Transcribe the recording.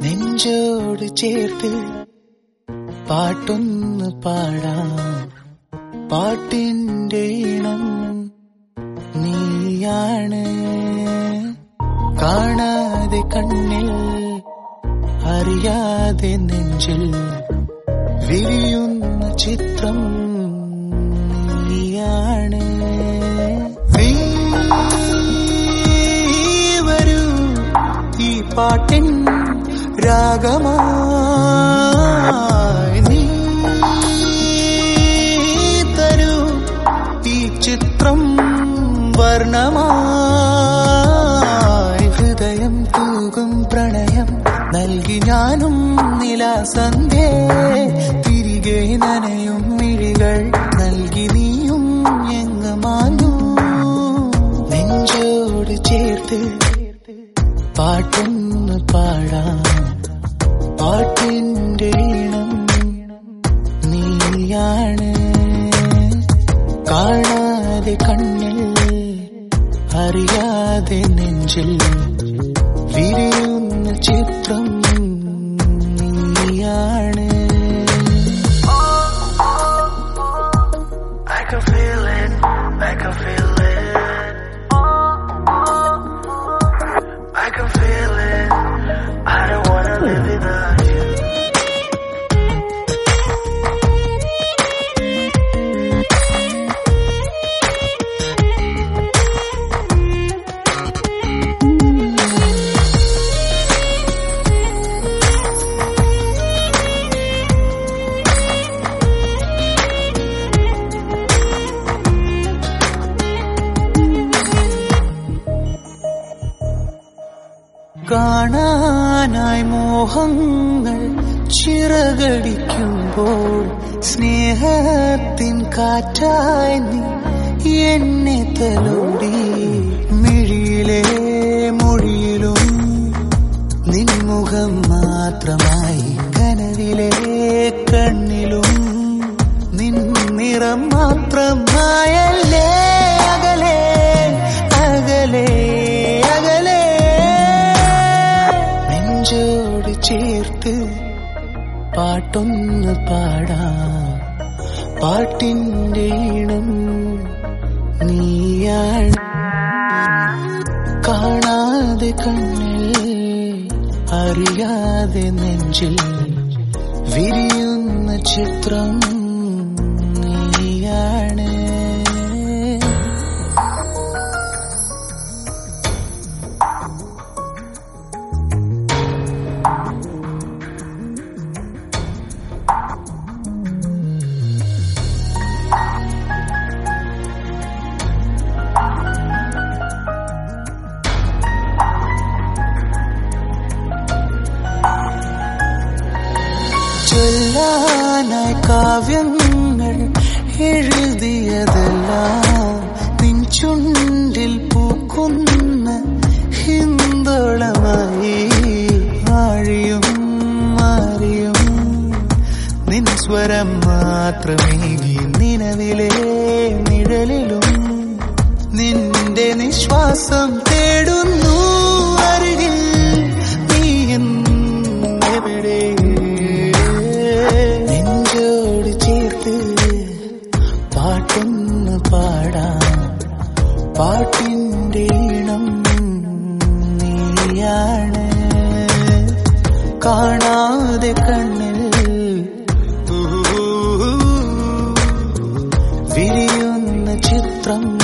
നെഞ്ചോട് ചേർത്ത് പാട്ടൊന്ന് പാടാം പാട്ടിന്റെ ഇണം നീയാണ് കാണാതെ കണ്ണിൽ അറിയാതെ നെഞ്ചിൽ വിരിയുന്ന ചിത്രം നീയാണ് നീ വരൂ ഈ പാട്ടിൻ രാഗമായി നീ തരൂ ഈ ചിത്രം വർണ്ണമായി ഹൃദയം തൂകും പ്രണയം നൽകി ഞാനും നിലാസന്ധ്യേ തിരികെ നനയും മിഴികൾ നൽകി നീയും എങ്ങ് മാഞ്ഞു നെഞ്ചോട് ചേർത്ത് പാട്ടൊന്ന് പാടാം പാട്ടിന്റെ ഇണം നീയാണ് കാണാതെ കണ്ണിൽ അറിയാതെ നെഞ്ചിൽ വിരിയുന്ന ചിത്രം നീയാണ് I can feel it, I can feel it. I can feel it. I don't wanna live without you. കാണാനായി മോഹങ്ങൾ ചിറകടിക്കുമ്പോൾ സ്നേഹത്തിൻ കാറ്റായി നീ എന്നെ തലോടി മിഴിയിലെ മൊഴിയിലും നിൻമുഖം മാത്രമായി കനവിലെ കണ്ണിലും നിൻ നിറം മാത്രമായല്ലേ അകലെ അകലെ അകലെ നെഞ്ചോട് ചേർത്ത് പാട്ടൊന്ന് പാടാം പാട്ടിന്റെ ഇണം നീയാണ് കാണാതെ കണ്ണിൽ അറിയാതെ നെഞ്ചിൽ വിരിയുന്ന ചിത്രം നീയാണ് ചൊല്ലാനായി കാവ്യങ്ങൾ എഴുതിയതെല്ലാം നിൻ ചുണ്ടിൽ പൂക്കുന്ന ഹിന്ദോളമായി ആഴിയും മാറിയും നിൻ സ്വരം മാത്രമേകി നിലവിലെ നിഴലിലും നിന്റെ നിശ്വാസം തേടുന്നു അരികിൽ നീ എവിടെ നെഞ്ചോട് ചേർത്ത് പാട്ടൊന്ന് പാടാം പാട്ടിന്റെ ഇണം നീയാണ് കാണാതെ കണ്ണിൽ വിരിയുന്ന ചിത്രം